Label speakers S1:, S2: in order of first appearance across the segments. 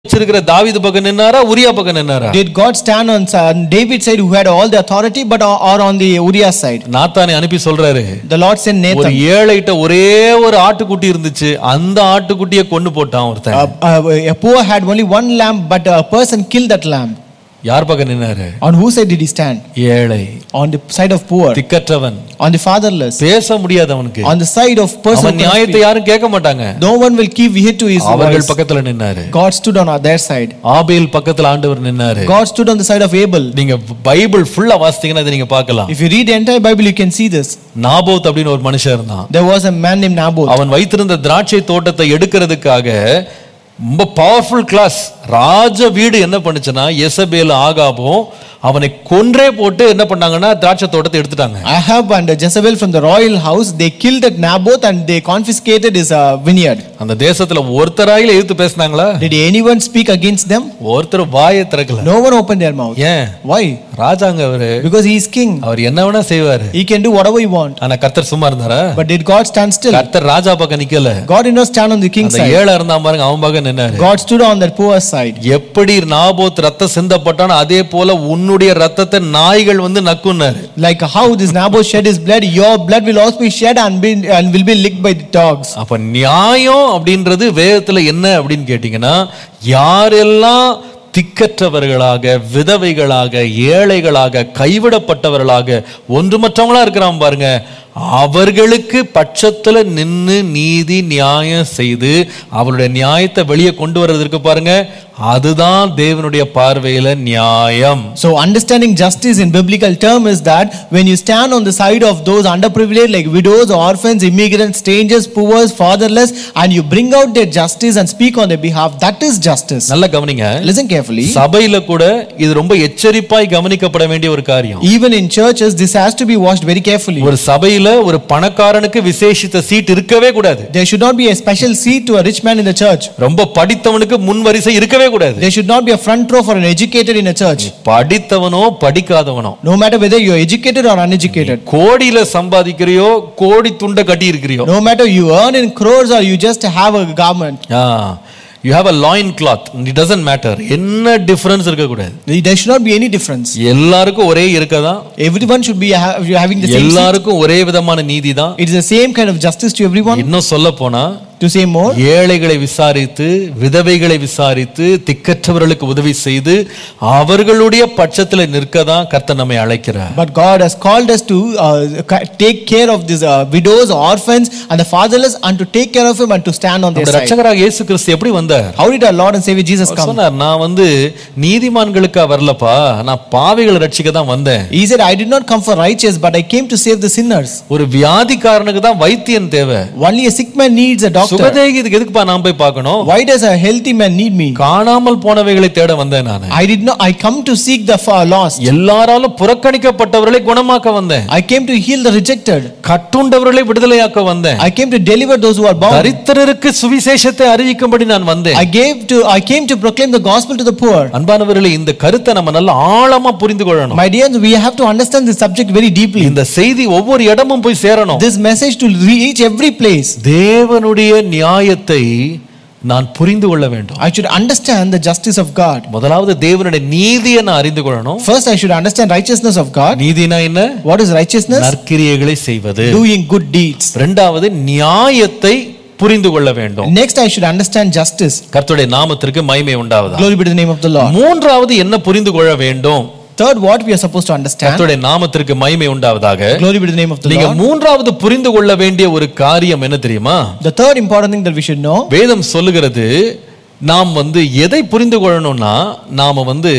S1: வச்சிருக்கிற தாவீது பக்கம் நின்னாரா உரியா பக்கம் நின்னாரா
S2: Did God stand on uh, David's side who had all the authority but or, or on the Uriah's side?
S1: நாத்தானை அனுப்பி சொல்றாரு
S2: The Lord sent
S1: ஒரு
S2: Nathan.
S1: ஏழைகிட்ட ஒரே ஒரு ஆட்டுக்குட்டி இருந்துச்சு அந்த ஆட்டுக்குட்டியை கொண்டு போட்டான் ஒருத்தன்
S2: Uh, uh, a poor had only one lamb but a person killed that lamb.
S1: யார் பக்கம் நின்னாரு
S2: On whose side did he stand?
S1: ஏழை
S2: On the side of poor,
S1: திக்கற்றவன்
S2: on the fatherless,
S1: பேச முடியாது அவனுக்கு
S2: on the side of person
S1: அவன்
S2: who cannot
S1: நியாயத்தை
S2: speak.
S1: யாரும் கேட்க மாட்டாங்க
S2: No one will give ear to his
S1: அவர்கள்
S2: voice.
S1: பக்கத்துல நின்னாரு
S2: God stood on their side.
S1: Abel பக்கத்துல ஆண்டவர் நின்னாரு
S2: God stood on the side of Abel.
S1: நீங்க பைபிள் ஃபுல்லா வாசித்தீங்கன்னா இதை நீங்க பார்க்கலாம்
S2: If you read the entire Bible, you can see this.
S1: Naboth அப்படின்னு ஒரு மனுஷன் இருந்தான்
S2: There was a man named Naboth.
S1: அவன் வைத்திருந்த திராட்சை தோட்டத்தை எடுக்கிறதுக்காக ரொம்ப பவர்ஃபுல் கிளாஸ் ராஜ வீடு என்ன பண்ணுச்சுன்னா எசபேல் ஆகாபும் அவனை கொன்றே போட்டு என்ன பண்ணாங்கன்னா திராட்சை தோட்டத்தை எடுத்துட்டாங்க
S2: Ahab and Jezebel from the royal house, they killed that Naboth and they confiscated his uh, vineyard.
S1: அந்த தேசத்துல ஒருத்தராயில எதிர்த்து பேசினாங்களா
S2: Did anyone speak against them?
S1: ஒருத்தர் வாயை திறக்கல
S2: No one opened their mouth.
S1: ஏன்
S2: Why?
S1: ராஜாங்க அவரு
S2: Because he is king.
S1: அவர் என்ன வேணா செய்வாரு
S2: He can do whatever he wants.
S1: ஆனா கர்த்தர் சும்மா இருந்தாரா
S2: But did God stand still?
S1: கர்த்தர் ராஜா பக்கம் நிக்கல
S2: God did not stand on the king's
S1: அந்த
S2: side.
S1: ஏழை இருந்தா பாருங்க அவன் பக்கம் நின்னாரு
S2: God stood on that poor side.
S1: எப்படி நாபோத் ரத்தம் சிந்தப்பட்டானோ அதே போல உன்னுடைய ரத்தத்தை நாய்கள் வந்து நக்குன்னாரு
S2: Like how this Naboth shed his blood, your blood will also be shed and, be, and will be licked by the dogs.
S1: அப்ப நியாயம் அப்படின்றது வேதத்துல என்ன அப்படின்னு கேட்டீங்கன்னா யாரெல்லாம் திக்கற்றவர்களாக விதவைகளாக ஏழைகளாக கைவிடப்பட்டவர்களாக ஒன்றுமற்றவங்களா இருக்கிறான் பாருங்க அவர்களுக்கு பட்சத்துல நின்னு நீதி நியாயம் செய்து அவருடைய நியாயத்தை வெளியே கொண்டு வர்றதற்கு பாருங்க அதுதான் தேவனுடைய பார்வையில நியாயம்
S2: So understanding justice in biblical term is that when you stand on the side of those underprivileged like widows, orphans, immigrants, strangers, poor, fatherless and you bring out their justice and speak on their behalf, that is justice.
S1: நல்ல கவனிங்க
S2: Listen carefully.
S1: சபையில கூட இது ரொம்ப எச்சரிப்பாய் கவனிக்கப்பட வேண்டிய ஒரு காரியம்
S2: Even in churches, this has to be watched very carefully.
S1: ஒரு சபையில ஒரு பணக்காரனுக்கு விசேஷித்த சீட் இருக்கவே கூடாது
S2: There should not be a special seat to a rich man in the church.
S1: ரொம்ப படித்தவனுக்கு முன் வரிசை இருக்கவே கூடாது
S2: There should not be a front row for an educated in a church.
S1: படித்தவனோ படிக்காதவனோ
S2: No matter whether you are educated or uneducated.
S1: கோடியில சம்பாதிக்கிறியோ கோடி துண்டை கட்டி இருக்கிறியோ
S2: No matter you earn in crores or you just have a garment.
S1: You have a loin cloth it doesn't matter என்ன difference இருக்கக்கூடாது
S2: There should not be any difference.
S1: எல்லாருக்கும் ஒரே இருக்கதான்
S2: Everyone should be ha- having the same seat.
S1: எல்லாருக்கும் ஒரே விதமான நீதி தான்
S2: It is the same kind of justice to everyone.
S1: இன்னும் சொல்ல போனா
S2: To say more,
S1: ஏழைகளை விசாரித்து விதவைகளை விசாரித்து திக்கற்றவர்களுக்கு உதவி செய்து அவர்களுடைய பட்சத்தில் நிற்க தான் கர்த்தர் நம்மை அழைக்கிறார்
S2: but God has called us to uh, ca- take care of these uh, widows, orphans, and the fatherless, and to take care of him and to stand on their
S1: அந்த
S2: side.
S1: ரட்சகராக இயேசு கிறிஸ்து எப்படி வந்தார்
S2: How did our Lord and Savior Jesus
S1: our
S2: come?
S1: சொன்னார் நான் வந்து நீதிமான்களுக்கா வரலப்பா நான் பாவிகளை ரட்சிக்க தான் வந்தேன்
S2: He said, I did not come for righteous, but I came to save the sinners.
S1: ஒரு வியாதிக்காரனுக்கு தான் வைத்தியன் தேவை
S2: Only a sick man needs a doctor.
S1: சுகதேகி இதுக்கு எதுக்குப்பா நான் போய் பார்க்கணும்
S2: Why does a healthy man need me?
S1: காணாமல் போனவைகளை தேட வந்தேன் நான்
S2: I did not. I come to seek the far lost.
S1: எல்லாராலும் புறக்கணிக்கப்பட்டவர்களை குணமாக்க வந்தேன்
S2: I came to heal the rejected.
S1: கட்டுண்டவர்களை விடுதலையாக்க wந்தேன்
S2: I came to deliver those who are bound.
S1: தரித்திரருக்கு சுவிசேஷத்தை அறிவிக்கும்படி நான் வந்தேன்
S2: I gave to. I came to proclaim the gospel to the poor.
S1: அன்பானவர்களே இந்த கருத்தை நம்ம நல்ல ஆழமா புரிந்து கொள்ளணும்
S2: My dear, we have to understand this subject very deeply.
S1: இந்த செய்தி ஒவ்வொரு இடமும் போய் சேரணும்
S2: This message to reach every place.
S1: தேவனுடைய நியாயத்தை நான் புரிந்து கொள்ள வேண்டும்
S2: I should understand the justice of God.
S1: முதலாவது தேவனுடைய நீதியை நான் அறிந்து கொள்ளணும்
S2: First, I should understand righteousness of God.
S1: நீதினா என்ன
S2: What is righteousness?
S1: நற்கிரியைகளை செய்வது
S2: Doing good deeds.
S1: இரண்டாவது நியாயத்தை புரிந்து கொள்ள வேண்டும்
S2: Next, I should understand justice.
S1: கர்த்தருடைய நாமத்திற்கு மகிமை உண்டாவதா
S2: Glory be to the name of the Lord.
S1: மூன்றாவது என்ன புரிந்து கொள்ள வேண்டும்
S2: Third, what we are supposed to understand.
S1: கர்த்தருடைய நாமத்திற்கு மகிமை உண்டாவதாக
S2: Glory be to the name of the
S1: நீங்க
S2: Lord.
S1: மூன்றாவது புரிந்து கொள்ள வேண்டிய ஒரு காரியம் என்ன தெரியுமா
S2: The third important thing that we should know.
S1: வேதம் சொல்லுகிறது நாம் வந்து எதை புரிந்து கொள்ளணும்னா நாம வந்து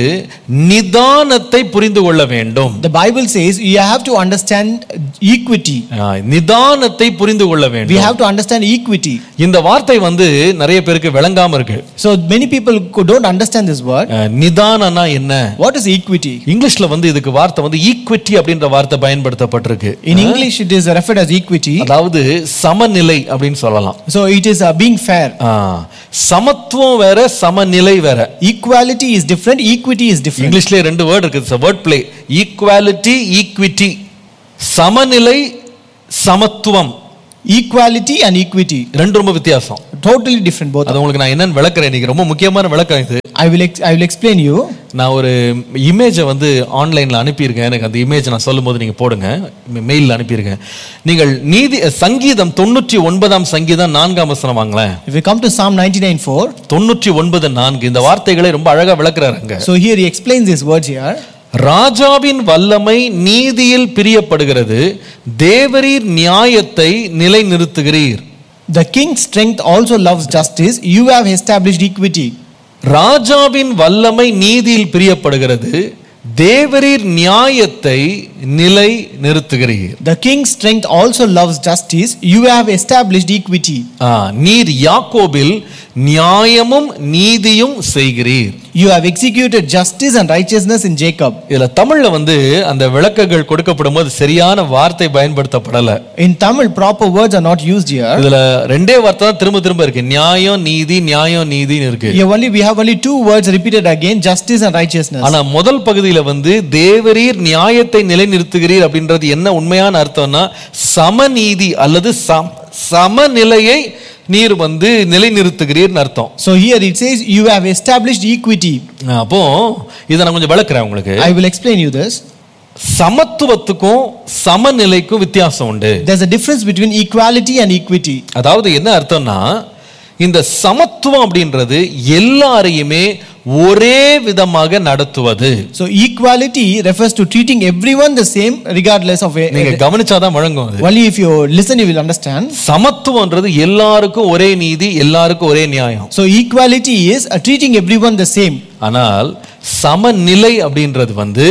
S1: நிதானத்தை புரிந்து கொள்ள வேண்டும்
S2: The Bible says you have to understand equity.
S1: ஆ, நிதானத்தை புரிந்து கொள்ள
S2: We
S1: வேண்டும்
S2: have to understand equity.
S1: இந்த வார்த்தை வந்து நிறைய பேருக்கு விளங்காம இருக்கு
S2: So many people who don't understand this word.
S1: ஆ, நிதானம்னா என்ன
S2: What is equity?
S1: இங்கிலீஷ்ல வந்து இதுக்கு வார்த்தை வந்து ஈக்விட்டி அப்படின்ற வார்த்தை பயன்படுத்தப்பட்டிருக்கு
S2: In English, it is referred as equity.
S1: அதாவது சமநிலை அப்படின்னு சொல்லலாம்
S2: So it is uh, being fair.
S1: ஆ, சமத்துவம் வேற சமநிலை வேற
S2: Equality is different. Equity is different.
S1: இங்கிலீஷ்லயே ரெண்டு வேர்ட் இருக்கு வேர்ட் பிளே ஈக்குவாலிட்டி ஈக்விட்டி சமநிலை சமத்துவம்
S2: equality and equity.
S1: ரெண்டு ரொம்ப வித்தியாசம்
S2: Totally different both.
S1: அது உங்களுக்கு நான் என்னன்னு விளக்குறேன் இன்னைக்கு ரொம்ப முக்கியமான விளக்கம் இது
S2: I will ex- I will explain you.
S1: நான் ஒரு இமேஜை வந்து ஆன்லைனில் அனுப்பியிருக்கேன் எனக்கு அந்த இமேஜ் நான் சொல்லும்போது நீங்கள் போடுங்க மெயிலில் அனுப்பியிருக்கேன் நீங்கள் நீதி சங்கீதம் தொண்ணூற்றி ஒன்பதாம் சங்கீதம் நான்காம் வசனம் வாங்களேன்
S2: If we come to Psalm 99:4,
S1: தொண்ணூற்றி ஒன்பது நான்கு இந்த வார்த்தைகளை ரொம்ப அழகா விளக்குறாருங்க
S2: so here he explains these words here.
S1: ராஜாவின் வல்லமை நீதியில் பிரியப்படுகிறது தேவரீர் நியாயத்தை நிலைநிறுத்துகிறீர்
S2: The king's strength also loves justice. You have established equity.
S1: ராஜாவின் வல்லமை நீதியில் பிரியப்படுகிறது தேவரீர் நியாயத்தை நிலை நிறுத்துகிறீர்
S2: The king's strength also loves justice. You have established equity.
S1: ஆ, நீர் யாக்கோபில் நியாயமும் நீதியும் செய்கிறீர்
S2: You have executed justice and righteousness in Jacob.
S1: இதுல தமிழ்ல வந்து அந்த விளக்கங்கள் கொடுக்கப்படும் போது சரியான வார்த்தை பயன்படுத்தப்படல
S2: In Tamil, proper words are not used here.
S1: இதுல ரெண்டே வார்த்தை தான் திரும்ப திரும்ப இருக்கு நியாயம் நீதி நியாயம் நீதின்னு இருக்கு
S2: Here only we have only two words repeated again: justice and righteousness.
S1: ஆனா முதல் பகுதியில வந்து தேவரீர் நியாயத்தை நிலைநிறுத்துகிறீர் அப்படின்றது என்ன உண்மையான அர்த்தம்னா சமநீதி அல்லது சம்- சமநிலையை நீர் வந்து நிலைநிறுத்துகிறீர்னு அர்த்தம்
S2: So here it says, You have established equity.
S1: அப்போ இதை நான் கொஞ்சம் விளக்குறேன் உங்களுக்கு
S2: I will explain you this.
S1: சமத்துவத்துக்கும் சமநிலைக்கும் வித்தியாசம் உண்டு
S2: There's a difference between equality and equity.
S1: அதாவது என்ன அர்த்தம்னா இந்த சமத்துவம் அப்படின்றது எல்லாரையுமே ஒரே விதமாக நடத்துவது
S2: So equality refers to treating everyone the same regardless of
S1: நீங்க கவனிச்சாதான் வழங்கும் அது
S2: only if you listen you will understand.
S1: சமத்துவம்ன்றது எல்லாருக்கும் ஒரே நீதி எல்லாருக்கும் ஒரே நியாயம்
S2: So equality is uh, treating everyone the same.
S1: ஆனால் சமநிலை அப்படின்றது வந்து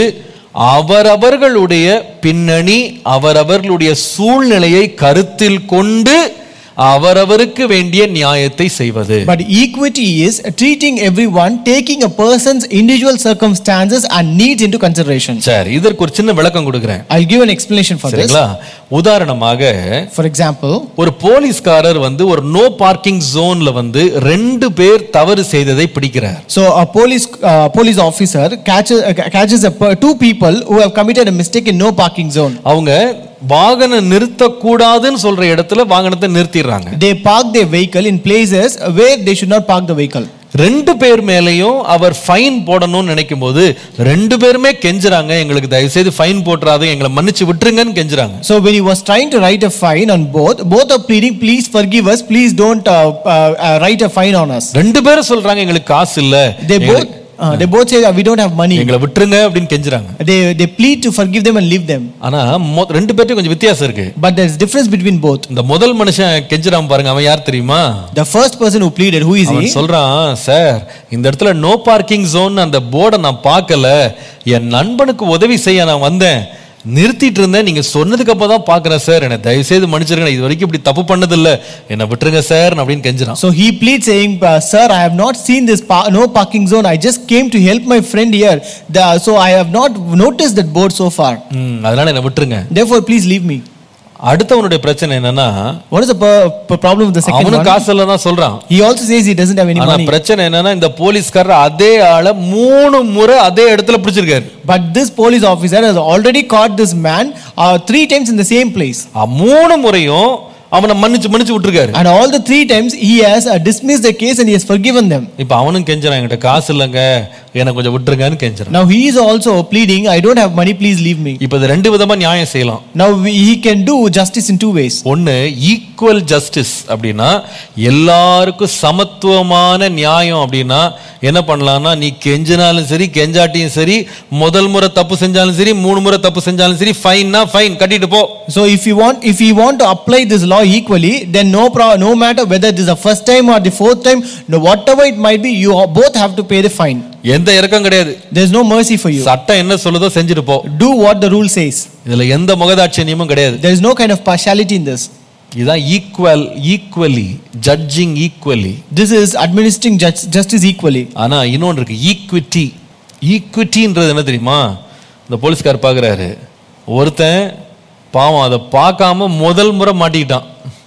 S1: அவரவர்களுடைய பின்னணி அவரவர்களுடைய சூழ்நிலையை கருத்தில் கொண்டு அவரவருக்கு வேண்டிய நியாயத்தை செய்வது
S2: But equity is treating everyone, taking a person's individual circumstances and needs into consideration.
S1: சரி இதற்கு ஒரு சின்ன விளக்கம் கொடுக்கிறேன்
S2: I'll give an explanation for this.
S1: சரிங்களா உதாரணமாக
S2: For example,
S1: ஒரு போலீஸ்காரர் வந்து ஒரு நோ பார்க்கிங் ஜோன்ல வந்து ரெண்டு பேர் தவறு செய்ததை பிடிக்கிறார்
S2: so a police uh, police officer catches uh, catches a, per- two people who have committed a mistake in no parking zone.
S1: அவங்க வாகனம் நிறுத்தக்கூடாதுன்னு சொல்ற இடத்துல வாகனத்தை நிறுத்திடுறாங்க
S2: They park their vehicle in places where they should not park the vehicle.
S1: ரெண்டு பேர் மேலேயும் அவர் fine போடணும்னு நினைக்கும் போது ரெண்டு பேருமே கெஞ்சுறாங்க எங்களுக்கு தயவு செய்து ஃபைன் போட்டுறாது எங்களை மன்னிச்சு விட்டுருங்கன்னு கெஞ்சுறாங்க
S2: So when he was trying to write a fine on both, both are pleading, please forgive us, please don't uh, uh, uh, write a fine on us.
S1: ரெண்டு பேரும் சொல்றாங்க எங்களுக்கு காசு இல்ல
S2: They
S1: எங்களை-
S2: both uh, they both say that we don't have money.
S1: எங்களை விட்டுருங்க அப்படின்னு கெஞ்சுறாங்க
S2: They they plead to forgive them and leave them.
S1: ஆனா மொ- ரெண்டு பேர்ட்டையும் கொஞ்சம் வித்தியாசம் இருக்கு
S2: But there's difference between both.
S1: இந்த முதல் மனுஷன் கெஞ்சுறான் பாருங்க அவன் யார் தெரியுமா
S2: The first person who pleaded, who is he?
S1: அவன் சொல்றான் சார் இந்த இடத்துல நோ பார்க்கிங் ஜோன் அந்த போர்டை நான் பார்க்கல என் நண்பனுக்கு உதவி செய்ய நான் வந்தேன் நிறுத்திட்டு இருந்தேன் நீங்க சொன்னதுக்கு அப்புறம் தான் பாக்குறேன் சார் என்னை தயவு செய்து மன்னிச்சிருங்க நான் இது வரைக்கும் இப்படி தப்பு பண்ணதில்ல என்னை விட்டுருங்க சார் அப்படின்னு கெஞ்சுறான்
S2: So he pleads saying, uh, Sir, I have not seen this pa- no parking zone. I just came to help my friend here. The, so I have not noticed that board so far.
S1: ம், அதனால என்னை விட்டுருங்க
S2: Therefore, please leave me.
S1: அடுத்தவனுடைய பிரச்சனை என்னன்னா
S2: What is the per- per- problem with the second
S1: அவனும்
S2: one?
S1: காசு இல்ல தான் சொல்றான்
S2: He also says he doesn't have any
S1: ஆனா
S2: money.
S1: பிரச்சனை என்னன்னா இந்த போலீஸ்காரர் அதே ஆளை மூணு முறை அதே இடத்துல பிடிச்சிருக்காரு
S2: But this police officer has already caught this man uh, three times in the same place.
S1: அ, மூணு முறையும் அவனை மன்னிச்சு மன்னிச்சு விட்டுருக்காரு
S2: And all the three times he has uh, dismissed the case and he has forgiven them.
S1: இப்ப அவனும் கெஞ்சுறான் என்கிட்ட காசு இல்லைங்க எனக்கு கொஞ்சம் விட்டுருங்கன்னு கெஞ்சுறான்
S2: Now he is also pleading, I don't have money, please leave me.
S1: இப்ப இது ரெண்டு விதமா நியாயம் செய்யலாம்
S2: Now we, he can do justice in two ways.
S1: ஒன்னு ஈக்குவல் ஜஸ்டிஸ் அப்படின்னா எல்லாருக்கும் சமத்துவமான நியாயம் அப்படின்னா என்ன பண்ணலாம்னா நீ கெஞ்சினாலும் சரி கெஞ்சாட்டியும் சரி முதல் முறை தப்பு செஞ்சாலும் சரி மூணு முறை தப்பு செஞ்சாலும் சரி ஃபைன்னா ஃபைன் கட்டிட்டு போ
S2: So if you want, if you want to apply this law equally, then no pro- no matter whether it is the first time or the fourth time, no, whatever it might be, you both have to pay the fine.
S1: எந்த இறக்கம் கிடையாது
S2: There is no mercy for you.
S1: சட்டம் என்ன சொல்லுதோ செஞ்சுட்டு போ
S2: Do what the rule says.
S1: இதுல எந்த முகதாட்சியமும் கிடையாது
S2: There is no kind of partiality in this.
S1: இதுதான் equal equally judging equally
S2: This is administering ju- justice equally.
S1: ஆனா இன்னொன்று இருக்கு ஈக்விட்டி ஈக்விட்டின்றது என்ன தெரியுமா இந்த போலீஸ்கார் பார்க்குறாரு ஒருத்தன் பாவம் அதை பார்க்காம முதல் முறை மாட்டிக்கிட்டான்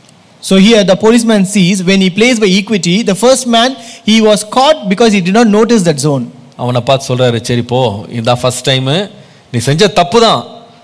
S2: So here the policeman sees when he plays by equity, the first man he was caught because he did not notice that zone.
S1: அவனை பார்த்து சொல்றாரு சரி போ இதான் ஃபர்ஸ்ட் டைமு நீ செஞ்ச தப்பு தான்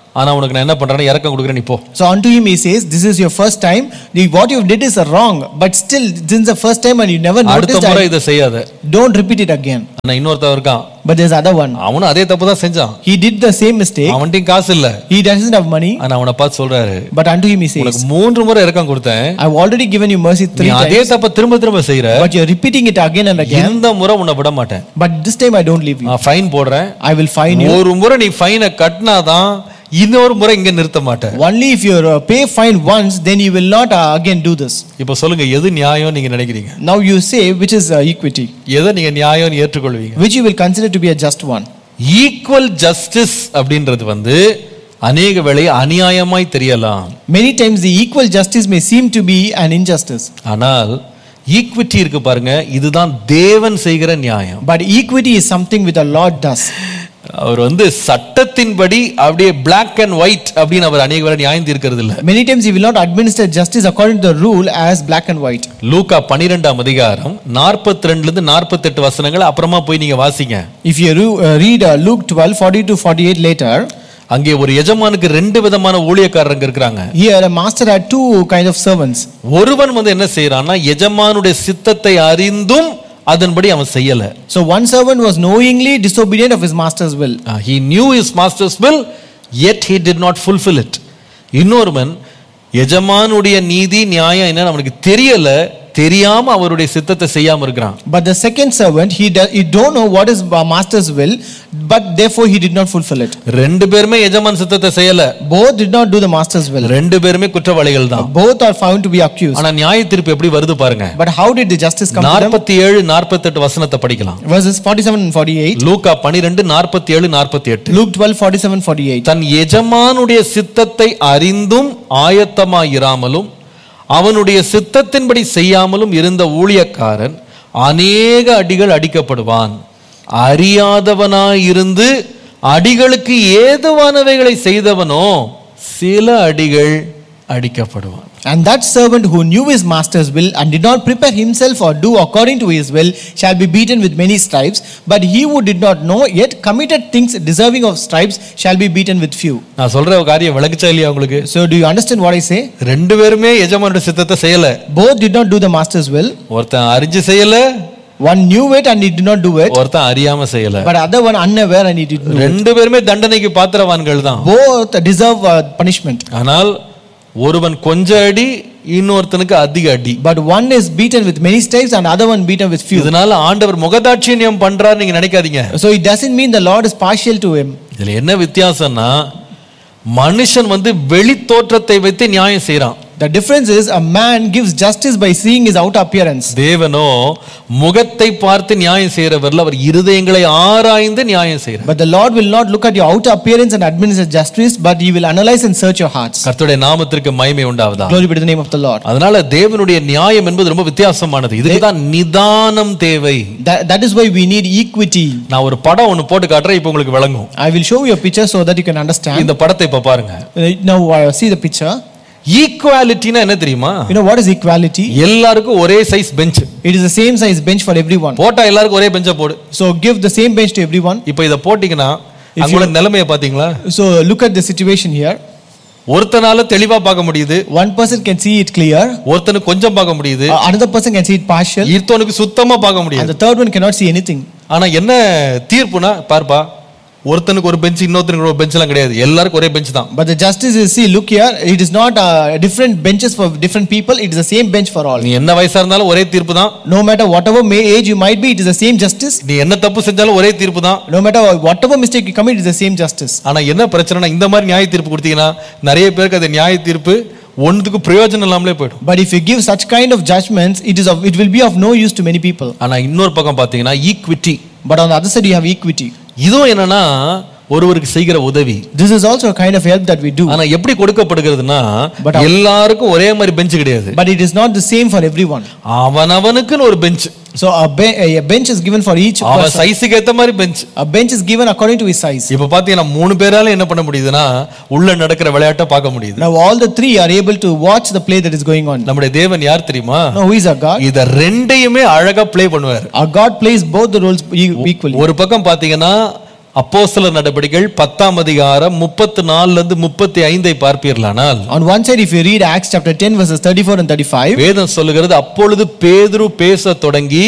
S1: ஆனா உனக்கு நான் என்ன பண்றேன்னா இறக்கம் கொடுக்குறேன் நீ போ
S2: So unto him he says, This is your first time. The, what you did is wrong. But still, since the first time and you never
S1: அடுத்த
S2: noticed,
S1: முறை
S2: I,
S1: இதை செய்யாத
S2: don't repeat it again.
S1: ஆனா இன்னொருத்தன் இருக்கான்
S2: But there's other one.
S1: அவனும் அதே தப்பு தான் செஞ்சான்
S2: He did the same mistake.
S1: அவன்கிட்டயும் காசு இல்ல
S2: He doesn't have money.
S1: ஆனா அவனை பார்த்து சொல்றாரு
S2: But unto him he says,
S1: உனக்கு மூன்று முறை இறக்கம் கொடுத்தேன்
S2: I've already given you mercy
S1: நீ
S2: three
S1: அதே
S2: times.
S1: தப்ப திரும்ப திரும்ப செய்யற
S2: But you're repeating it again and again.
S1: இந்த முறை உன்னை விட மாட்டேன்
S2: But this time I don't leave you.
S1: நான் ஃபைன் போடுறேன்
S2: I will fine you.
S1: ஒரு முறை நீ ஃபைனை கட்டினாதான் இன்னொரு முறை இங்க நிறுத்த மாட்டேன்
S2: Only if you uh, pay fine once, then you will not uh, again do this.
S1: இப்ப சொல்லுங்க எது நியாயம் நீங்க நினைக்கிறீங்க
S2: Now you say which is uh, equity,
S1: எதை நீங்க நியாயம் ஏற்றுக்கொள்வீங்க
S2: which you will consider to be a just one.
S1: Equal justice அப்படின்றது வந்து அநேக வேளை அநியாயமாய் தெரியலாம்
S2: Many times the equal justice may seem to be an injustice,
S1: ஆனால் ஈக்விட்டி இருக்கு பாருங்க இதுதான் தேவன் செய்கிற நியாயம்
S2: but equity is something which the Lord does.
S1: அவர் வந்து சட்டத்தின்படி அப்படியே Black அண்ட் ஒயிட் அப்படின்னு அவர் அநேக வேளை நியாயம் தீர்க்கிறது இல்ல
S2: Many times he will not administer justice according to the rule as black and white.
S1: லூக்கா பனிரெண்டாம் அதிகாரம் நாற்பத்தி ரெண்டுல இருந்து நாற்பத்தெட்டு வசனங்கள் அப்புறமா போய் நீங்க வாசிங்க
S2: If you ru- uh, read uh, Luke 12 40 to 48 later,
S1: அங்கே ஒரு எஜமானுக்கு ரெண்டு விதமான ஊழியக்காரங்க இருக்கிறாங்க
S2: here a master had two kind of servants.
S1: ஒருவன் வந்து என்ன செய்யறான்னா எஜமானுடைய சித்தத்தை அறிந்தும் அதன்படி அவன் செய்யல
S2: So one servant was knowingly disobedient of his master's will.
S1: he knew his master's will yet he did not fulfill it இன்னொருவன் எஜமானுடைய நீதி நியாயம் என்னன்னு அவனுக்கு தெரியல தெரியாம அவருடைய சித்தத்தை செய்யாம இருக்கிறான்
S2: But the second servant, he, do, he don't know what is uh, master's will, but therefore he did not fulfill it.
S1: ரெண்டு பேருமே எஜமான் சித்தத்தை செய்யல
S2: Both did not do the master's will.
S1: ரெண்டு பேருமே குற்றவாளிகள் தான்
S2: Both are found to be accused.
S1: ஆனா நியாய தீர்ப்பு எப்படி வருது பாருங்க
S2: But how did the justice come to them?
S1: நாற்பத்தி ஏழு நாற்பத்தெட்டு வசனத்தை படிக்கலாம்
S2: Verses 47 and 48.
S1: லூக்கா பனிரெண்டு நாற்பத்தி ஏழு நாற்பத்தி எட்டு
S2: Luke 12 47 48.
S1: தன் எஜமானுடைய சித்தத்தை அறிந்தும் ஆயத்தமாயிராமலும் அவனுடைய சித்தத்தின்படி செய்யாமலும் இருந்த ஊழியக்காரன் அநேக அடிகள் அடிக்கப்படுவான் அறியாதவனாயிருந்து அடிகளுக்கு ஏதுவானவைகளை செய்தவனோ சில அடிகள் அடிக்கப்படுவான்
S2: And that servant who knew his master's will and did not prepare himself or do according to his will shall be beaten with many stripes. But he who did not know yet committed things deserving of stripes shall be beaten with few.
S1: நான் சொல்ற ஒரு காரியம் விளக்குச்சா இல்லையா உங்களுக்கு
S2: So, do you understand what I say?
S1: ரெண்டு பேருமே எஜமானுடைய சித்தத்தை செய்யல
S2: Both did not do the master's will.
S1: ஒருத்தன் அறிஞ்சு செய்யல
S2: One knew it and he did not do it,
S1: ஒருத்தன் அறியாம செய்யல
S2: but other one unaware and he did not.
S1: ரெண்டு பேருமே தண்டனைக்கு பாத்திரவான்கள் தான்
S2: Both deserve uh, punishment.
S1: ஆனால் ஒருவன் கொஞ்ச அடி இன்னொருத்தனுக்கு அதிக அடி
S2: But one is beaten with many stripes and other one beaten with few.
S1: இதனால ஆண்டவர் முகதாட்சியம் பண்றாரு நீங்க நினைக்காதீங்க
S2: So it doesn't mean the Lord is partial to him.
S1: இதுல என்ன வித்தியாசம்னா மனுஷன் வந்து வெளி தோற்றத்தை வைத்து நியாயம் செய்றான்
S2: The difference is a man gives justice by seeing his outer appearance.
S1: தேவனோ முகத்தை பார்த்து நியாயம் செய்யறவர்ல அவர் இருதயங்களை ஆராய்ந்து நியாயம் செய்யறார்
S2: But the Lord will not look at your outer appearance and administer justice, but he will analyze and search your hearts.
S1: கர்த்தருடைய நாமத்திற்கு மகிமை உண்டாவதா
S2: Glory be to the name of the Lord.
S1: அதனால தேவனுடைய நியாயம் என்பது ரொம்ப வித்தியாசமானது இதுக்குதான் நிதானம் தேவை
S2: That, that is why we need equity.
S1: நான் ஒரு படம் ஒண்ணு போட்டு காட்டுறேன் இப்போ உங்களுக்கு விளங்கும்
S2: I will show you a picture so that you can understand.
S1: இந்த படத்தை இப்ப பாருங்க
S2: Uh, Now, uh, see the picture.
S1: ஈக்குவாலிட்டினா என்ன தெரியுமா
S2: You know what is equality?
S1: எல்லாருக்கும் ஒரே size bench
S2: It is the same size bench for everyone.
S1: போட்டா எல்லாருக்கும் ஒரே பெஞ்சை போடு
S2: So give the same bench to everyone.
S1: இப்போ இத போட்டீங்கன்னா அங்குள்ள நிலைமையை பாத்தீங்களா
S2: So look at the situation here.
S1: ஒருத்தனால தெளிவா பார்க்க முடியுது
S2: One person can see it clear,
S1: ஒருத்தனுக்கு கொஞ்சம் பார்க்க முடியுது
S2: uh, another person can see it partial,
S1: இன்னொருத்தனுக்கு சுத்தமா பார்க்க
S2: and
S1: முடியாது
S2: the third one cannot see anything.
S1: ஆனா என்ன தீர்ப்புனா பார்ப்பா ஒருத்தனுக்கு ஒரு பெஞ்ச் இன்னொருத்தனுக்கு ஒரு பெஞ்ச் எல்லாம் கிடையாது எல்லாருக்கும் ஒரே பெஞ்ச் தான்
S2: But the justice is see, look here, it is not uh, different benches for different people, it is the same bench for all.
S1: நீ என்ன வயசா இருந்தாலும் ஒரே தீர்ப்பு தான்
S2: No matter whatever may age you might be, it is the same justice.
S1: நீ என்ன தப்பு செஞ்சாலும் ஒரே தீர்ப்பு தான்
S2: No matter whatever mistake you commit, it is the same justice.
S1: ஆனா என்ன பிரச்சனைனா இந்த மாதிரி நியாய தீர்ப்பு கொடுத்தீங்கன்னா நிறைய பேருக்கு அது நியாய தீர்ப்பு ஒன்றுக்கு பிரயோஜனம் இல்லாமலே போயிடும்
S2: But if you give such kind of judgments, it is of, it will be of no use to many people.
S1: ஆனா இன்னொரு பக்கம் பாத்தீங்கன்னா equity
S2: But on the other side, you have equity.
S1: இதுவும் என்னன்னா ஒருவருக்கு செய்கிற உதவி
S2: This is also a kind of help that we do.
S1: ஆனா எப்படி கொடுக்கப்படுகிறதுனா
S2: But-
S1: எல்லாருக்கும் ஒரே மாதிரி பெஞ்ச் கிடையாது
S2: But it is not the same for everyone.
S1: அவனவனுக்குன்னு ஒரு bench
S2: So a, be- a bench is given for each
S1: அவன்
S2: person.
S1: சைஸுக்கு ஏத்த மாதிரி bench
S2: A bench is given according to his size.
S1: இப்ப பாத்தீங்கன்னா மூணு பேரால என்ன பண்ண முடியுதுன்னா உள்ள நடக்கிற விளையாட்டை பார்க்க முடியுது
S2: Now all the three are able to watch the play that is going on.
S1: நம்முடைய தேவன் யார் தெரியுமா
S2: Now who is our God?
S1: இத ரெண்டையுமே அழகா ப்ளே பண்ணுவார்
S2: Our God plays both the roles e- equally.
S1: ஒரு பக்கம் பாத்தீங்கன்னா அப்போஸ்தலர் நடபடிகள் பத்தாம் அதிகாரம் முப்பத்து நாலுல இருந்து முப்பத்தி ஐந்தை பார்ப்பீர்களானால்
S2: On one side, if you read Acts chapter 10, verses 34 and 35,
S1: வேதம் சொல்லுகிறது அப்பொழுது பேதுரு பேசத் தொடங்கி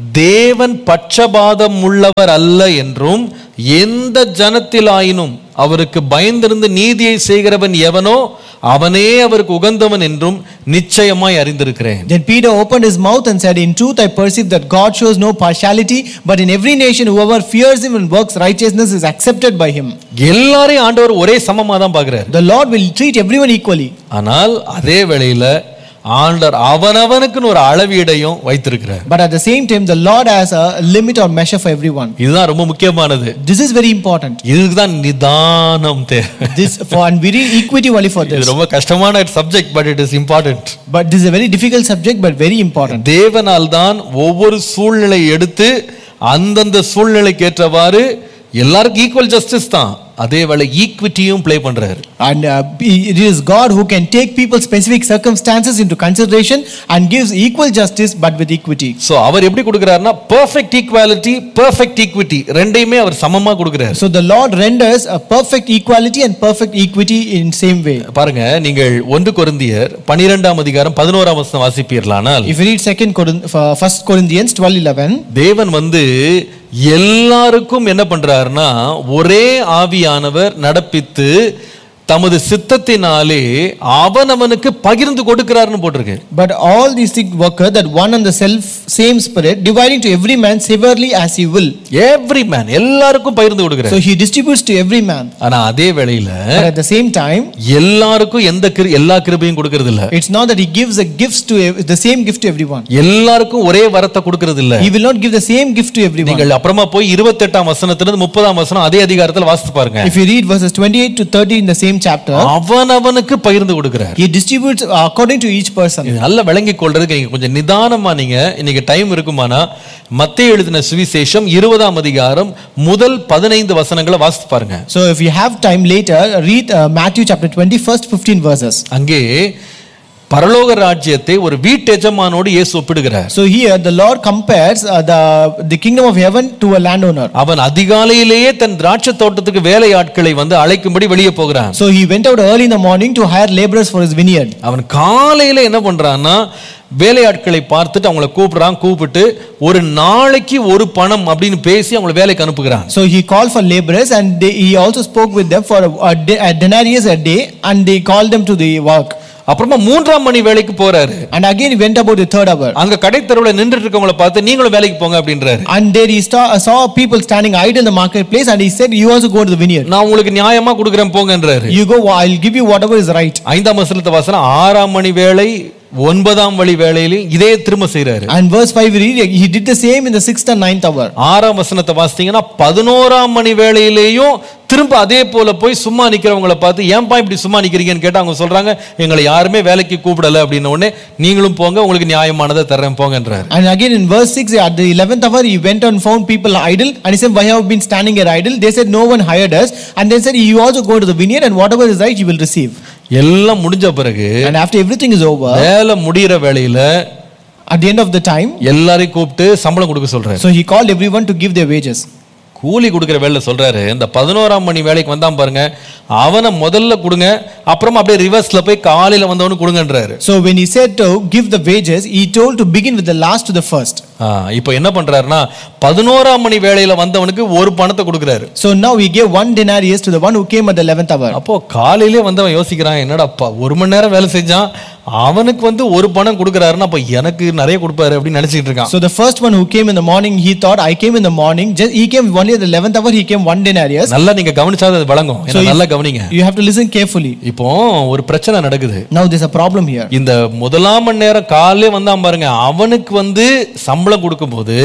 S1: தேவன் பட்சபாதம் உள்ளவர் அல்ல என்றும் எந்த ஜனத்திலாயினும் அவருக்கு பயந்திருந்து நீதியை செய்கிறவன் எவனோ அவனே அவருக்கு உகந்தவன் என்றும் நிச்சயமாய் அறிந்திருக்கிறேன்
S2: then Peter opened his mouth and said, In truth, I perceive that God shows no partiality, but in every nation, whoever fears him and works righteousness is accepted by him.
S1: எல்லாரையும் ஆண்டவர் ஒரே சமமா தான் பார்க்கிறார்
S2: The Lord will treat everyone equally.
S1: ஆனால் அதே வேளையில ஆண்டவர் அவனவனுக்குன்னு ஒரு அளவீடையும் வைத்திருக்கிறார்
S2: But at the same time, the Lord has a limit or measure for everyone.
S1: இதுதான் ரொம்ப முக்கியமானது
S2: This is very important.
S1: இதுதான் நிதானம் தேவை
S2: This for and we need equity only for
S1: இது
S2: this.
S1: ரொம்ப கஷ்டமான subject but it is important
S2: But this is a very difficult subject, but very important.
S1: தேவனால் தான் ஒவ்வொரு சூழ்நிலை எடுத்து அந்தந்த சூழ்நிலைக்கு ஏற்றவாறு எல்லாருக்கும் ஈக்குவல் ஜஸ்டிஸ் தான் அதே வேளை ஈக்விட்டியும் ப்ளே பண்றாரு
S2: And uh, it is God who can take people's specific circumstances into consideration and gives equal justice, but with equity.
S1: So அவர் எப்படி கொடுக்கிறாருன்னா பெர்ஃபெக்ட் ஈக்குவாலிட்டி பெர்ஃபெக்ட் ஈக்விட்டி ரெண்டையுமே அவர் சமமா கொடுக்கிறாரு
S2: So the Lord renders a perfect equality and perfect equity in same way.
S1: பாருங்க நீங்கள் ஒன்று கொரிந்தியர் பனிரெண்டாம் அதிகாரம் பதினோராம் வசனம் வாசிப்பீர்களானால்
S2: If you read second Corinth, uh, First Corinthians 12:11,
S1: தேவன் வந்து எல்லாருக்கும் என்ன பண்றாருன்னா ஒரே ஆவியானவர் நடப்பித்து தமது சித்தத்தினாலே அவனவனுக்கு பகிர்ந்து கொடுக்கிறாருன்னு போட்டிருக்கு
S2: but all these things worketh that one and the self same spirit, dividing to every man severally as he will.
S1: Every man எல்லாருக்கும் பகிர்ந்து கொடுக்கிறார்
S2: So he distributes to every man.
S1: ஆனா அதே வேளையில
S2: But at the same time,
S1: எல்லாருக்கும் எந்த கிரு எல்லா கிருபையும் கொடுக்கறது இல்ல
S2: it's not that he gives the gifts to ev- the same gift to everyone.
S1: எல்லாருக்கும் ஒரே வரத்தை கொடுக்கறது இல்ல
S2: He will not give the same gift to everyone.
S1: நீங்கள் அப்புறமா போய் இருபத்தெட்டாம் வசனத்திலிருந்து முப்பதாம் வசனம் அதே அதிகாரத்தில் வாசித்து பாருங்க
S2: If you read verses 28 to 30 in the same chapter,
S1: அவனவனுக்கு பகிர்ந்து கொடுக்கிறார்
S2: he distributes according to each person.
S1: இது நல்லா விளங்கிக் கொள்றதுக்கு நீங்க கொஞ்சம் நிதானமா நீங்க இன்னைக்கு டைம் இருக்குமானா மத்திய எழுதின சுவிசேஷம் இருபதாம் அதிகாரம் முதல் பதினைந்து வசனங்களை வாசித்து பாருங்க
S2: So if you have time later, read uh, Matthew chapter 20, first 15 verses.
S1: அங்கே பரலோக ராஜ்யத்தை ஒரு வீட்டு எஜமானோடு இயேசு ஒப்பிடுகிறார்
S2: So here the Lord compares uh, the, the kingdom of heaven to a landowner.
S1: அவன் அதிகாலையிலேயே தன் திராட்சை தோட்டத்துக்கு வேலை ஆட்களை வந்து அழைக்கும்படி வெளியே போகிறான்
S2: So he went out early in the morning to hire laborers for his vineyard.
S1: அவன் காலையில என்ன பண்றான்னா வேலையாட்களை பார்த்துட்டு அவங்கள கூப்பிடுறான் கூப்பிட்டு ஒரு நாளைக்கு ஒரு பணம் அப்படின்னு பேசி அவங்கள வேலைக்கு அனுப்புகிறான்
S2: So he called for laborers and they, he also spoke with them for a, a, de- a denarius a day and they called them to the work.
S1: அப்புறமா மூன்றாம் மணி வேலைக்கு போறாரு
S2: And again he went about the third hour.
S1: அங்க கடைத்தெருவுல நின்றுட்டு இருக்கவங்கள பார்த்து நீங்களும் வேலைக்கு போங்க அப்படின்றாரு
S2: And there he saw, saw people standing idle in the marketplace and he said, You also go to the vineyard.
S1: நான் உங்களுக்கு நியாயமா கொடுக்குறேன் போங்கன்றாரு
S2: You go, I'll give you whatever is right.
S1: ஐந்தாம் வசனத்தை வாசனம் ஆறாம் மணி வேலை ஒன்பதாம் வழி வேலையிலையும் இதே திரும்ப செய்றாரு
S2: And verse 5 we read, he did the same in the sixth and ninth hour.
S1: ஆறாம் வசனத்தை வாசித்தீங்கன்னா பதினோராம் மணி வேலையிலேயும் திரும்ப அதே போல போய் சும்மா நிக்கிறவங்கள பார்த்து ஏன்பா இப்படி சும்மா நிக்கிறீங்கன்னு கேட்டா அவங்க சொல்றாங்க எங்களை யாருமே வேலைக்கு கூப்பிடல அப்படின்ன உடனே நீங்களும் போங்க உங்களுக்கு நியாயமானதை தர்றேன் போங்கன்றாரு
S2: And again in verse 6, at the 11th hour, he went and found people idle and he said, Why have you been standing here idle? They said, No one hired us. And they said, You also go to the vineyard and whatever is right, you will receive.
S1: எல்லாம் முடிஞ்ச பிறகு
S2: And after everything is over,
S1: வேலை முடியிற வேலையில
S2: at the end of the time,
S1: எல்லாரையும் கூப்பிட்டு சம்பளம் கொடுக்க சொல்றாரு
S2: so he called everyone to give their wages.
S1: கூலி கொடுக்குற வேலை சொல்றாரு இந்த பதினோராம் மணி வேலைக்கு வந்தான் பாருங்க அவனை முதல்ல கொடுங்க அப்புறமா அப்படியே ரிவர்ஸ்ல போய் காலையில வந்தவனு கொடுங்கன்றாரு
S2: So when he said to give the wages, he told to begin with the last to the first.
S1: ஆ, இப்போ என்ன பண்றாருன்னா பதினோராம் மணி வேலையில வந்தவனுக்கு ஒரு பணத்தை கொடுக்குறாரு
S2: So now he gave one denarius to the one who came at the 11th hour.
S1: அப்போ காலையிலே வந்தவன் யோசிக்கிறான் என்னடா அப்பா ஒரு மணி நேரம் வேலை செஞ்சான் அவனுக்கு வந்து ஒரு பணம் கொடுக்குறாருன்னா அப்ப எனக்கு நிறைய கொடுப்பாரு அப்படின்னு நினைச்சிட்டு இருக்கான்
S2: So the first one who came in the morning, he thought, I came in the morning. Just, he came only at the 11th hour, he came one denarius.
S1: நல்லா நீங்க கவனிச்சாத அது வழங்கும்
S2: So
S1: ஏன்னா
S2: if-
S1: நல்லா கவனிங்க
S2: You have to listen carefully.
S1: இப்போ ஒரு பிரச்சனை நடக்குது
S2: Now there's a problem here.
S1: இந்த முதலாம் மணி நேரம் காலையிலே வந்தான் பாருங்க அவனுக்கு வந்து சம்பளம் கொடுக்கும்போது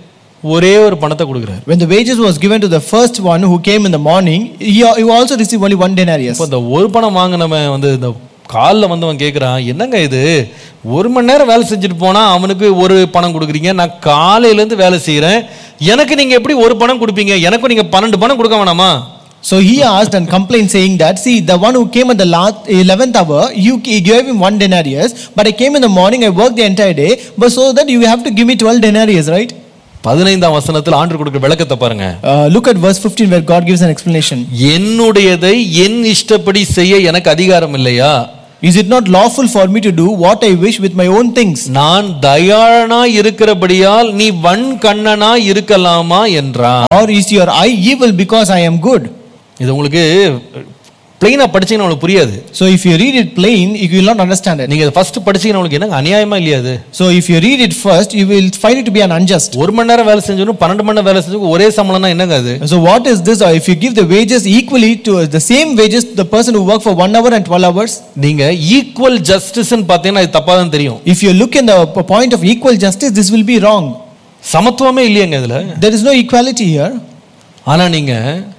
S1: ஒரே ஒரு பணத்தை கொடுக்குறாரு
S2: When the wages was given to the first one who came in the morning, he, he also received only one denarius.
S1: இப்போ இந்த ஒரு பணம் வாங்கினவன் வந்து இந்த காலில் வந்தவன் கேட்குறான் என்னங்க இது ஒரு மணி நேரம் வேலை செஞ்சுட்டு போனா அவனுக்கு ஒரு பணம் கொடுக்குறீங்க நான் காலையிலேருந்து வேலை செய்கிறேன் எனக்கு நீங்கள் எப்படி ஒரு பணம் கொடுப்பீங்க எனக்கும் நீங்கள் பன்னெண்டு பணம் கொடுக்க வேணாமா
S2: So he asked and complained, saying that, See, the one who came at the last 11th hour, you you gave him one denarius, but I came in the morning, I worked the entire day, but so that you have to give me 12 denarius, right?
S1: பதினைந்தாம் வசனத்தில் ஆண்டு கொடுக்குற விளக்கத்தை பாருங்க
S2: Uh, look at verse 15 where God gives an explanation.
S1: என்னுடையதை என் இஷ்டப்படி செய்ய எனக்கு அதிகாரம் இல்லையா
S2: Is it not lawful for me to do what I wish with my own things?
S1: நான் தயாளனா இருக்கிறபடியால் நீ வன் கண்ணனா இருக்கலாமா என்றான்
S2: Or is your eye evil because I am good?
S1: இது உங்களுக்கு பிளைனா படிச்சீங்கன்னா உங்களுக்கு புரியாது
S2: So if you read it plain, you will not understand it.
S1: நீங்க ஃபர்ஸ்ட் படிச்சீங்கன்னா உங்களுக்கு என்னங்க அநியாயமா இல்லையா அது
S2: So if you read it first, you will find it to be an unjust.
S1: ஒரு மணி நேரம் வேலை செஞ்சவனும் பன்னெண்டு மணி நேரம் வேலை செஞ்சவங்க ஒரே சம்பளம்னா என்னங்க அது
S2: So what is this? Or if you give the wages equally to the same wages to the person who work for one hour and 12 hours,
S1: நீங்க ஈக்குவல் ஜஸ்டிஸ்ன்னு பார்த்தீங்கன்னா இது தப்பா தான் தெரியும்
S2: if you look in the p- point of equal justice, this will be wrong.
S1: சமத்துவமே இல்லையங்க இதுல
S2: There is no equality here.
S1: ஆனா நீங்க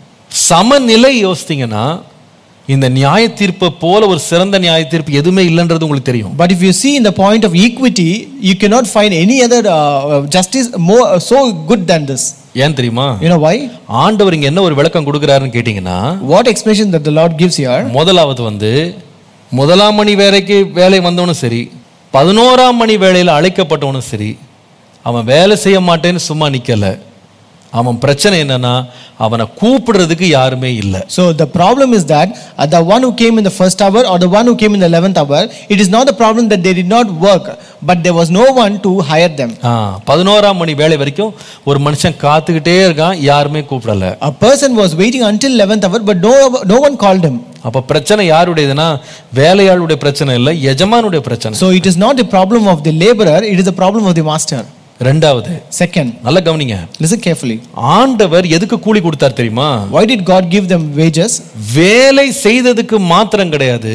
S1: சமநிலை யோசித்தீங்கன்னா இந்த நியாய தீர்ப்பை போல ஒரு சிறந்த நியாய தீர்ப்பு எதுவுமே இல்லைன்றது உங்களுக்கு தெரியும்
S2: But if you see in the point of equity, you cannot find any other uh, uh, justice more uh, so good than this.
S1: ஏன் தெரியுமா
S2: You know why?
S1: ஆண்டவர் இங்க என்ன ஒரு விளக்கம் கொடுக்குறாருன்னு கேட்டீங்கன்னா
S2: What explanation that the Lord gives here?
S1: முதலாவது வந்து முதலாம் மணி வேலைக்கு வேலை வந்தவனும் சரி பதினோராம் மணி வேலையில் அழைக்கப்பட்டவனும் சரி அவன் வேலை செய்ய மாட்டேன்னு சும்மா நிக்கல அவன் பிரச்சனை என்னன்னா அவனை கூப்பிடுறதுக்கு யாருமே இல்லை
S2: So the problem is that uh, the one who came in the first hour or the one who came in the eleventh hour, it is not the problem that they did not work, but there was no one to hire them.
S1: ஆ பதினோராம் மணி வேலை வரைக்கும் ஒரு மனுஷன் காத்துக்கிட்டே இருக்கான் யாருமே கூப்பிடல
S2: A person was waiting until eleventh hour, but no no one called him.
S1: அப்ப பிரச்சனை யாருடையதுன்னா வேலையாளுடைய பிரச்சனை இல்லை எஜமானுடைய பிரச்சனை
S2: So it is not the problem of the laborer; it is the problem of the master.
S1: ரெண்டாவது
S2: Second,
S1: நல்லா கவனிங்க
S2: listen carefully.
S1: ஆண்டவர் எதுக்கு கூலி கொடுத்தார் தெரியுமா
S2: Why did God give them wages?
S1: வேலை செய்ததுக்கு மாத்திரம் கிடையாது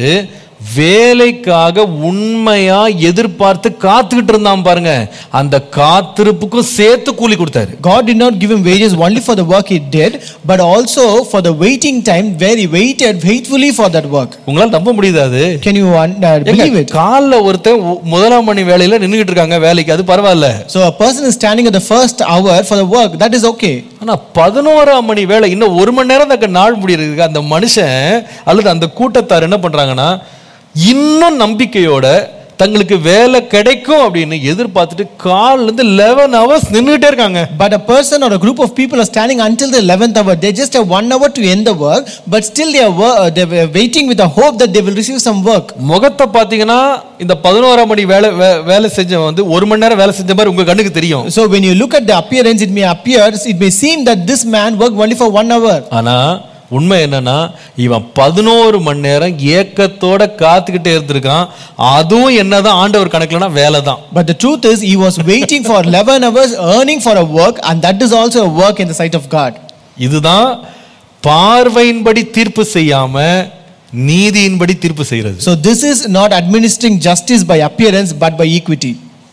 S1: வேலைக்காக உண்மையா எதிர்பார்த்து காத்துக்கிட்டு இருந்தான் பாருங்க அந்த காத்திருப்புக்கும் சேர்த்து கூலி கொடுத்தாரு
S2: God did not give him wages only for the work he did, but also for the waiting time where he waited faithfully for that work.
S1: உங்களால நம்ப முடியுதா அது
S2: Can you un- uh, believe it?
S1: காலில் ஒருத்தன் ஒ- முதலாம் மணி வேலையில நின்றுகிட்டு இருக்காங்க வேலைக்கு அது பரவாயில்ல
S2: So a person is standing at the first hour for the work, that is okay.
S1: ஆனா பதினோராம் மணி வேலை இன்னும் ஒரு மணி நேரம் தக்க நாள் முடியிருக்கு அந்த மனுஷன் அல்லது அந்த கூட்டத்தார் என்ன பண்றாங்கன்னா இன்னும் நம்பிக்கையோட தங்களுக்கு வேலை கிடைக்கும் அப்படின்னு எதிர்பார்த்துட்டு கால்ல இருந்து லெவன் ஹவர்ஸ் நின்றுட்டே இருக்காங்க
S2: But a person or a group of people are standing until the 11th hour. They just have one hour to end the work, but still they are, wo- uh, they were waiting with the hope that they will receive some work.
S1: முகத்தை பார்த்தீங்கன்னா இந்த பதினோராம் மணி வேலை வே- வேலை செஞ்சவன் வந்து ஒரு மணி நேரம் வேலை செஞ்ச மாதிரி உங்க கண்ணுக்கு தெரியும்
S2: So when you look at the appearance, it may appear, it may seem that this man worked only for one hour.
S1: ஆனா உண்மை என்னன்னா இவன் பதினோரு மணி நேரம் ஏக்கத்தோட காத்துக்கிட்டே இருந்திருக்கான் அதுவும் என்னதான் ஆண்டவர் கணக்குலனா வேலை தான்
S2: But the truth is, he was waiting for 11 hours, earning for a work, and that is also a work in the sight of God.
S1: இதுதான் பார்வையின்படி தீர்ப்பு செய்யாம நீதியின்படி தீர்ப்பு செய்யறது
S2: So this is not administering justice by appearance, but by equity.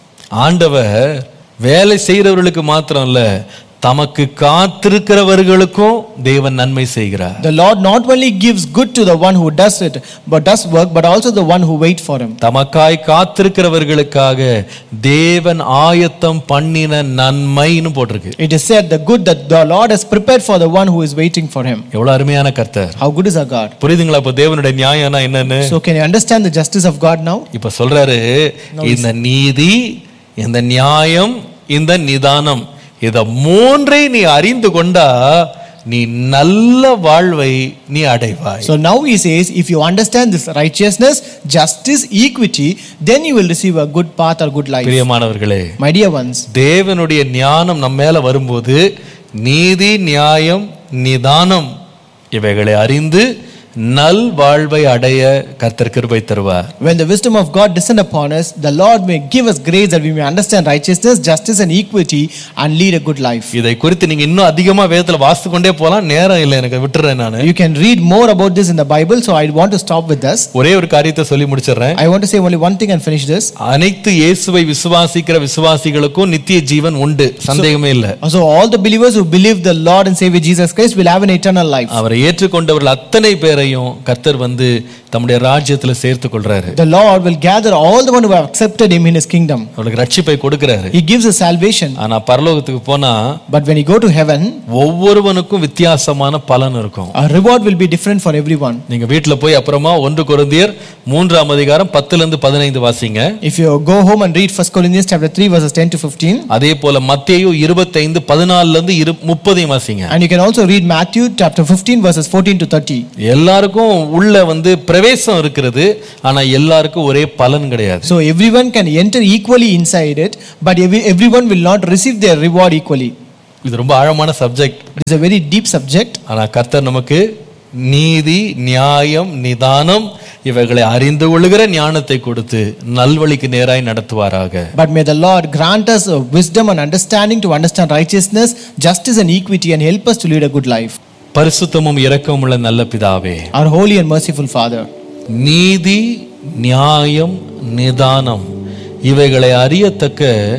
S1: ஆண்டவர் வேலை செய்கிறவர்களுக்கு மாத்திரம் இல்ல தமக்கு காத்திருக்கிறவர்களுக்கும் தேவன் நன்மை செய்கிறார்
S2: The Lord not only gives good to the one who does it, but does work, but also the one who wait for him.
S1: தமக்காய் காத்திருக்கிறவர்களுக்காக தேவன் ஆயத்தம் பண்ணின நன்மைன்னு போட்டிருக்கு
S2: It is said the good that the Lord has prepared for the one who is waiting for him.
S1: எவ்வளவு அருமையான கர்த்தர்
S2: How good is our God?
S1: புரியுதுங்களா இப்ப தேவனுடைய நியாயம்னா என்னன்னு
S2: So can you understand the justice of God now?
S1: இப்ப சொல்றாரு இந்த நீதி இந்த நியாயம் இந்த நிதானம் இத மூன்றை நீ அறிந்து கொண்டா நீ நல்ல வாழ்வை நீ அடைவாய்
S2: So now he says, if you understand this righteousness, justice, equity, then you will receive a good path or good life.
S1: பிரியமானவர்களே
S2: My dear ones,
S1: தேவனுடைய ஞானம் நம்ம மேல வரும்போது நீதி நியாயம் நிதானம் இவைகளை அறிந்து நல் வாழ்வை அடைய கர்த்தர் கிருபை தருவார்
S2: when the wisdom of God descend upon us, the Lord may give us grace that we may understand righteousness, justice, and equity and lead a good life.
S1: இதை குறித்து நீங்க இன்னும் அதிகமா வேதத்துல வாசித்து கொண்டே போலாம் நேரம் இல்லை எனக்கு விட்டுறேன் நான்
S2: You can read more about this in the Bible, so I want to stop with this.
S1: ஒரே ஒரு காரியத்தை சொல்லி முடிச்சிடுறேன்
S2: I want to say only one thing and finish this.
S1: அனைத்து இயேசுவை விசுவாசிக்கிற விசுவாசிகளுக்கும் நித்திய ஜீவன் உண்டு சந்தேகமே இல்லை
S2: So all the believers who believe the Lord and Savior Jesus Christ will have an eternal life.
S1: அவரை ஏற்றுக்கொண்டவர்கள் அத்தனை பேரையும் கர்த்தர் வந்து தம்முடைய ராஜ்யத்துல சேர்த்து கொள்றாரு
S2: The Lord will gather all the one who have accepted him in his kingdom.
S1: அவளுக்கு ரட்சிப்பை கொடுக்கிறாரு
S2: He gives us salvation.
S1: ஆனா பரலோகத்துக்கு போனா
S2: But when you go to heaven,
S1: ஒவ்வொருவனுக்கும் வித்தியாசமான பலன் இருக்கும்
S2: a reward will be different for everyone.
S1: நீங்க வீட்டுல போய் அப்புறமா ஒன்று கொரிந்தியர் மூன்றாம் அதிகாரம் பத்துல இருந்து பதினைந்து வாசிங்க
S2: If you go home and read 1 Corinthians chapter 3 verses 10 to 15,
S1: அதே போல மத்தேயு இருபத்தைந்து பதினாலுல இருந்து இரு முப்பதையும் வாசிங்க
S2: and you can also read Matthew chapter 15 verses 14 to 30.
S1: எல்லாருக்கும் உள்ள வந்து பிரவேசம் இருக்கிறது ஆனா எல்லாருக்கும் ஒரே பலன் கிடையாது
S2: So everyone can enter equally inside it, but every, everyone will not receive their reward equally.
S1: இது ரொம்ப ஆழமான subject
S2: It is a very deep subject.
S1: ஆனா கர்த்தர் நமக்கு நீதி நியாயம் நிதானம் இவைகளை அறிந்து கொள்ளுகிற ஞானத்தை கொடுத்து நல்வழிக்கு நேராய் நடத்துவாராக
S2: But may the Lord grant us uh, wisdom and understanding to understand righteousness, justice, and equity, and help us to lead a good life.
S1: பரிசுத்தமும் இரக்கமும் உள்ள நல்ல பிதாவே
S2: Our holy and merciful Father,
S1: நீதி நியாயம் நிதானம் இவைகளை அறியத்தக்க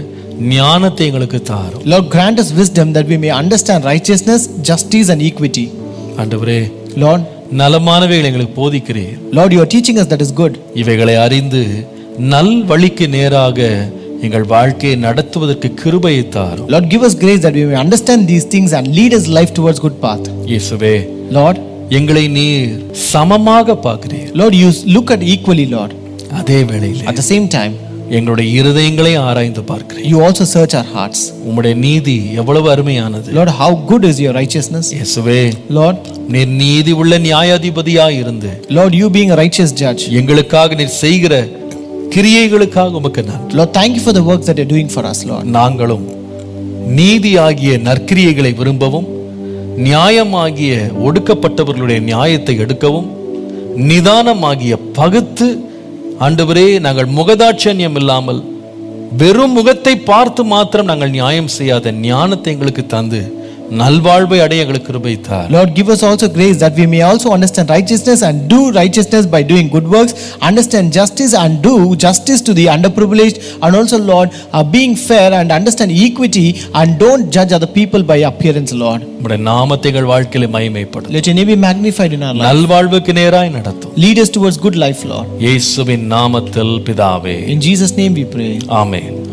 S1: ஞானத்தை எங்களுக்கு தாரும்
S2: Lord, grant us wisdom that we may understand righteousness, justice, and equity.
S1: ஆண்டவரே
S2: Lord,
S1: நலமானவைகளை எங்களுக்கு போதிக்கிறீர்
S2: Lord, you are teaching us that is good.
S1: இவைகளை அறிந்து நல் வழிக்கு நேராக எங்கள் வாழ்க்கையை நடத்துவதற்கு கிருபையை தாரும்
S2: Lord, give us grace that we may understand these things and lead us life towards good path.
S1: இயேசுவே
S2: Lord,
S1: எங்களை நீர் சமமாக பார்க்கிறீர்
S2: Lord, you look at equally, Lord.
S1: அதே வேளையில்
S2: At the same time,
S1: எங்களுடைய இருதயங்களை ஆராய்ந்து பார்க்கிறீர்
S2: you also search our hearts.
S1: உம்முடைய நீதி எவ்வளவு அருமையானது
S2: Lord, how good is your righteousness?
S1: இயேசுவே
S2: Lord,
S1: நீர் நீதி உள்ள நியாயாதிபதியாய் இருந்து
S2: Lord, you being a righteous judge.
S1: எங்களுக்காக நீர் செய்கிற கிரியைகளுக்காக உமக்கு நன்றி
S2: Lord, thank you for the works that you're doing for us, Lord.
S1: நாங்களும் நீதியாகிய நற்கிரியைகளை விரும்பவும் நியாயமாகிய ஒடுக்கப்பட்டவர்களுடைய நியாயத்தை எடுக்கவும் நிதானமாகிய பகுத்து ஆண்டவரே நாங்கள் முகதாட்சண்யம் இல்லாமல் வெறும் முகத்தை பார்த்து மாத்திரம் நாங்கள் நியாயம் செய்யாத ஞானத்தை எங்களுக்கு தந்து நல்வாழ்வை அடைய எங்களுக்கு கிருபை தார்
S2: Lord, give us also grace that we may also understand righteousness and do righteousness by doing good works, understand justice and do justice to the underprivileged, and also, Lord, uh, being fair and understand equity and don't judge other people by appearance, Lord.
S1: உம்முடைய நாமத்தை எங்கள் வாழ்க்கையில மகிமைப்படும்
S2: Let your name be magnified in our life.
S1: நல்வாழ்வுக்கு நேராய் நடத்தும்
S2: Lead us towards good life, Lord.
S1: இயேசுவின் நாமத்தில் பிதாவே
S2: In Jesus' name we pray.
S1: Amen